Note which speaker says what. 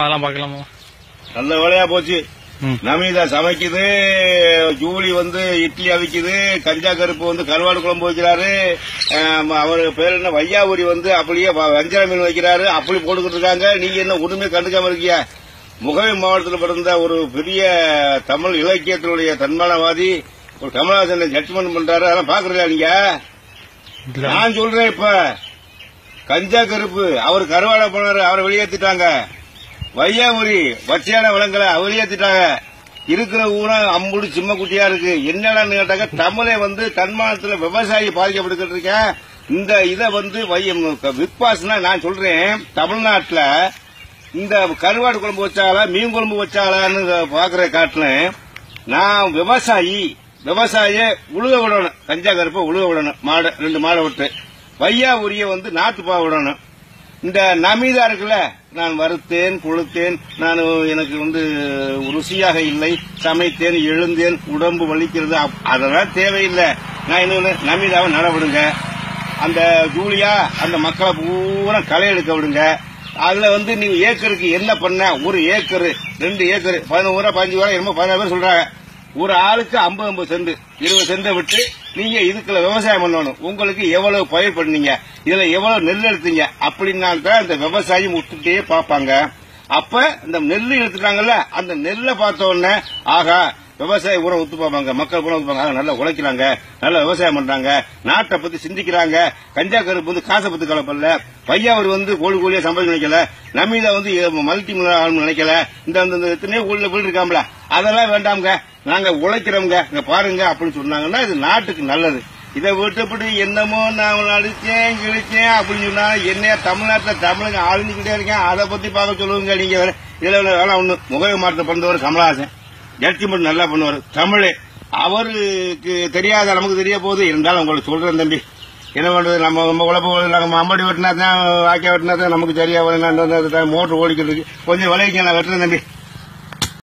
Speaker 1: அதெல்லாம் பார்க்கலாமா
Speaker 2: நல்ல வேலையா போச்சு
Speaker 1: ம்.
Speaker 2: நமிதா சமைக்குது ஜூலி வந்து இட்லி அவிக்குது கஞ்சா கருப்பு வந்து கருவாடு குழம்பு வைக்கிறாரு ஆம், அவரு பேர் என்ன வையாபுரி வந்து அப்படியே வ- வஞ்சர மீன் வைக்கிறாரு அப்படி போட்டுக்கிட்டு இருக்காங்க நீங்க என்ன ஒண்ணுமே கண்டுக்காம இருக்கியா முகவை மாவட்டத்தில் பிறந்த ஒரு பெரிய தமிழ் இலக்கியத்தினுடைய தன்மானவாதி ஒரு கமலஹாசனை ஜட்ஜ்மெண்ட் பண்றாரு அதெல்லாம் பாக்குறீங்களா நீங்க
Speaker 1: இல்ல
Speaker 2: நான் சொல்றேன் இப்ப கஞ்சா கருப்பு அவர் கருவாடை போனாரு அவரை வெளியேத்திட்டாங்க வையாபுரி வச்சியான விலங்குல அவர் வெளியேத்திட்டாங்க இருக்கிற ஊரம் அம்புடு சிம்ம குட்டியா இருக்கு என்னடான்னு கேட்டாக்க தமிழை வந்து தன்மானத்துல விவசாயி பாதிக்கப்பட்டுக்கிட்டு இருக்கேன் இந்த இதை வந்து பிக் பாஸ்னா நான் சொல்றேன் தமிழ்நாட்டுல இந்த கருவாடு குழம்பு வச்சாலா மீன் குழம்பு வச்சாலான்னு பாக்குற காட்டுல நான் விவசாயி விவசாய உழுக விடணும் கஞ்சா கருப்பை உழுக விடணும் மாடை ரெண்டு மாடை விட்டு வையா உரிய வந்து நாத்துப்பா விடணும் இந்த நமிதா இருக்குல்ல நான் வறுத்தேன் கொளுத்தேன் நான் எனக்கு வந்து ருசியாக இல்லை சமைத்தேன் எழுந்தேன் உடம்பு வலிக்கிறது அப்- அதெல்லாம் தேவையில்லை நான் இன்னொன்னு நமிதாவை நட விடுங்க அந்த ஜூலியா அந்த மக்களை பூரா களை எடுக்க விடுங்க அதுல வந்து நீங்க ஏக்கருக்கு என்ன பண்ண ஒரு ஏக்கரு ரெண்டு ஏக்கரு பதினோரு ரூபா பதினஞ்சு ரூபா என்னமோ பதினாறு பேர் சொல்றாங்க ஒரு ஆளுக்கு ஐம்பது ஐம்பது சென்ட் இருபது சென்டை விட்டு நீங்க இதுக்குள்ள விவசாயம் பண்ணணும் உங்களுக்கு எவ்வளவு பயிர் பண்ணீங்க இதுல எவ்வளவு நெல் எடுத்தீங்க அப்படின்னா தான் இந்த விவசாயி விட்டுட்டே பார்ப்பாங்க அப்ப இந்த நெல் எடுத்துட்டாங்கல்ல அந்த நெல்லை பார்த்த உடனே ஆகா விவசாய பூரா ஒத்து பார்ப்பாங்க மக்கள் பூரா ஒத்து பார்ப்பாங்க நல்லா உழைக்கிறாங்க நல்லா விவசாயம் பண்றாங்க நாட்டை பத்தி சிந்திக்கிறாங்க கஞ்சா கருப்பு வந்து காசை பத்தி கலப்பல்ல பையாவர் வந்து கோழி கோழியா சம்பாதிக்க நினைக்கல நமீதா வந்து மல்டி ஆளும் நினைக்கல இந்த அந்த இந்த எத்தனையோ ஊர்ல வீடு இருக்காம்ல அதெல்லாம் வேண்டாம்ங்க நாங்க உழைக்கிறோம்ங்க இங்க பாருங்க அப்படின்னு சொன்னாங்கன்னா இது நாட்டுக்கு நல்லது இதை விட்டுப்பட்டு என்னமோ நான் அடிச்சேன் கிழிச்சேன் அப்படின்னு சொன்னா என்ன தமிழ்நாட்டுல தமிழுங்க ஆளுந்துகிட்டே இருக்கேன் அதை பத்தி பார்க்க சொல்லுவீங்க நீங்க வேற. இதுல வேலை ஒண்ணு முகவை மாற்றம் பண்ணவர் கமலஹாசன் ஜட்ஜ்மெண்ட் நல்லா பண்ணுவார் தமிழ் அவருக்கு தெரியாத நமக்கு தெரிய போகுது இருந்தாலும் உங்களுக்கு சொல்றேன் தம்பி என்ன பண்றது நம்ம நம்ம உழப்பு நம்ம அம்மாடி வெட்டினா தான் வாக்கியா வெட்டினா தான் நமக்கு சரியா வரும். நான் இந்த- இந்த மோட்டர் ஓடிக்கிட்டு இருக்கு கொஞ்சம் விலைக்கு நான் வெட்டுறேன் தம்பி